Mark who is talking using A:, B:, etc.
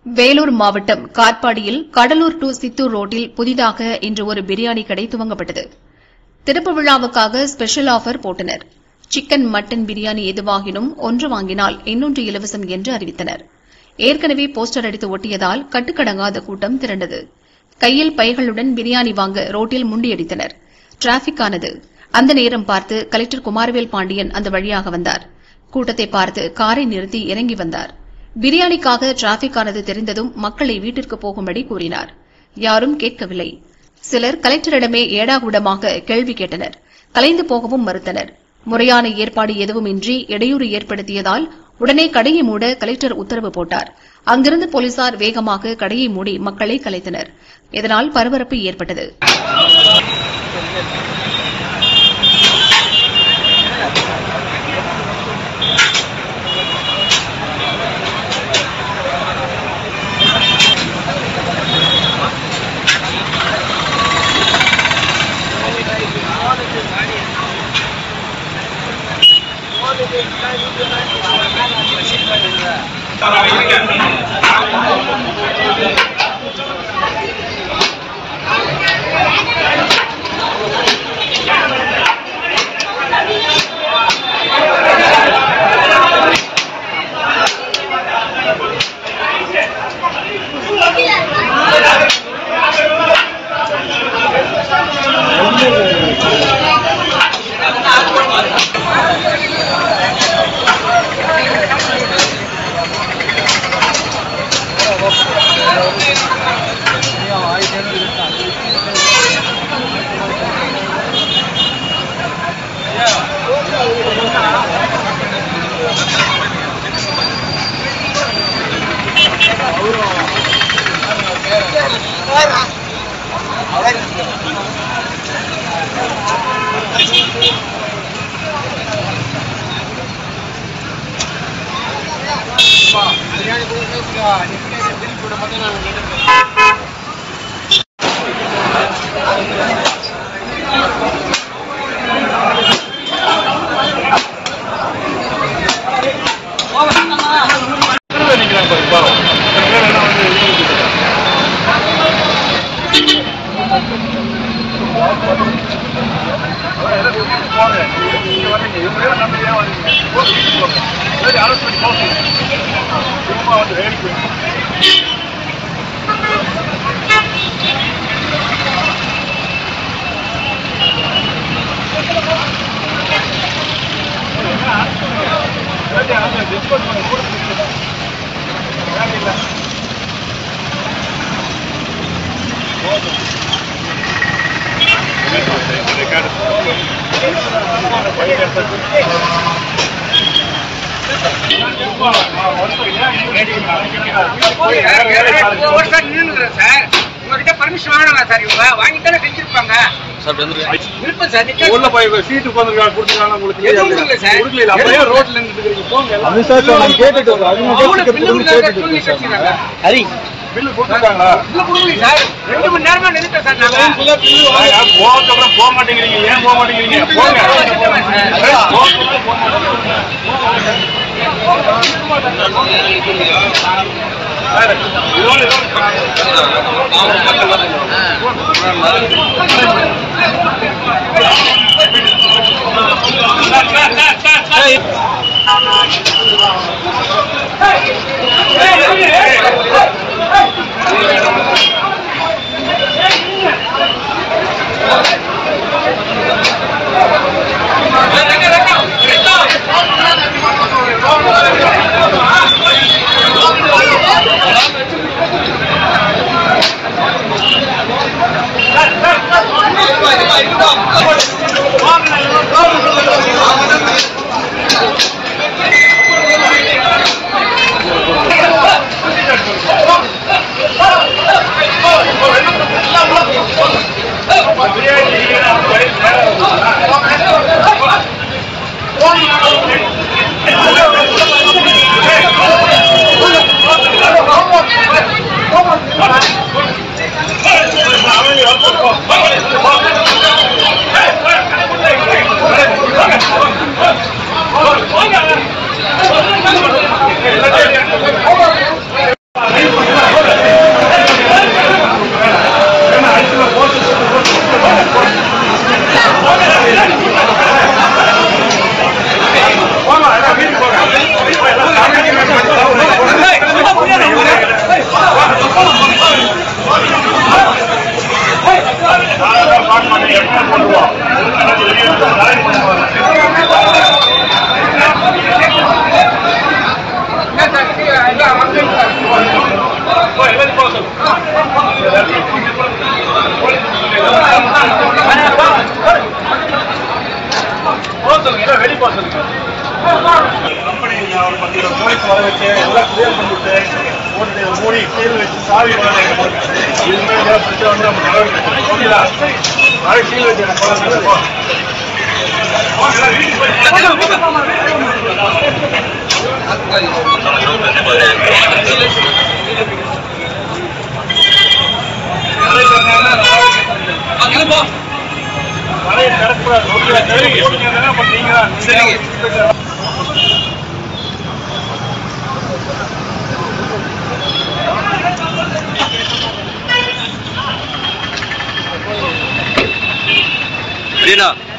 A: வேலூர் மாவட்டம் காட்பாடியில் கடலூர் டு சித்தூர் ரோட்டில் புதிதாக இன்று ஒரு பிரியாணி கடை துவங்கப்பட்டது திறப்பு விழாவுக்காக ஸ்பெஷல் ஆஃபர் போட்டனர் சிக்கன் மட்டன் பிரியாணி எதுவாகினும் ஒன்று வாங்கினால் இன்னொன்று இலவசம் என்று அறிவித்தனர் ஏற்கனவே போஸ்டர் அடித்து ஒட்டியதால் கட்டுக்கடங்காத கூட்டம் திரண்டது கையில் பைகளுடன் பிரியாணி வாங்க ரோட்டில் முண்டியடித்தனர் டிராபிக் ஆனது அந்த நேரம் பார்த்து கலெக்டர் குமாரவேல் பாண்டியன் அந்த வழியாக வந்தார் கூட்டத்தை பார்த்து காரை நிறுத்தி இறங்கி வந்தார் பிரியாணிக்காக டிராபிக் ஆனது தெரிந்ததும் மக்களை வீட்டிற்கு போகும்படி கூறினார் யாரும் கேட்கவில்லை சிலர் கலெக்டரிடமே ஏடாகூடமாக கேள்வி கேட்டனர் கலைந்து போகவும் மறுத்தனர் முறையான ஏற்பாடு எதுவுமின்றி இடையூறு ஏற்படுத்தியதால் உடனே கடையை மூட கலெக்டர் உத்தரவு போட்டார் அங்கிருந்து போலீசார் வேகமாக கடையை மூடி மக்களை கலைத்தனர் இதனால் பரபரப்பு ஏற்பட்டது
B: ஒரு சார் நின்னுங்கிறேன் சார் உங்ககிட்ட பர்மிஷன் வாங்கலாம் சார் இவங்க வாங்கித்தானே செஞ்சிருப்பாங்க
C: சார் வந்துருங்க
B: விருப்பம் சார் நிக்க
C: உள்ள போய் சீட்டு உட்காந்துருக்காங்க கொடுத்துருக்காங்க உங்களுக்கு
B: எதுவும் கொடுக்கல சார்.
C: கொடுக்கல அப்படியே ரோட்ல நின்றுட்டு இருக்கீங்க போங்க எல்லாம்.
D: அது சார் நான் கேட்டுட்டு இருக்கேன். அது மட்டும்
B: அவங்கள
D: கேட்டுட்டு
B: பில்லு
D: இருக்கேன்.
B: கொடுக்காத சொல்லி வச்சிருக்காங்க
D: ஹரி
C: பில்லு கொடுத்துருக்காங்களா
B: இல்ல கொடுக்கல சார் ரெண்டு மணி நேரமா நிறுத்த சார் நாங்க
C: ஆயா, போகக்கு அப்புறம் போக மாட்டேங்கிறீங்க ஏன் போக மாட்டேங்கிறீங்க போங்க போக போக மாட்டேங்கிறீங்க. சார், இதோட இதோட
B: சார்
C: போங்க எல்லாம் வீட்டுக்கு போங்க எல்லாம்
B: என்ன சார் கீழே எல்லாம் வந்துருங்க சார்
C: கம்பெனி ஒரு பத்து இருபது போலீஸ் வர வச்சு எல்லாம் கிளியர் பண்ணிவிட்டு போட்டு மூடி கீழ் வச்சு சாவி வந்து இதுமே ஏதாவது பிரச்சனை வந்து நம்ம நடவடிக்கை எடுக்கணும். ஓகேங்களா நாளை கீழ் வச்சு எனக்கு போறது போ. போங்க, எல்லாம் வீட்டுக்கு போய் மழையை திறக்கக்கூடாது ஓகேங்களா சரி போடுங்க என்ன பண்ணீங்க சரிங்க
E: ரீனா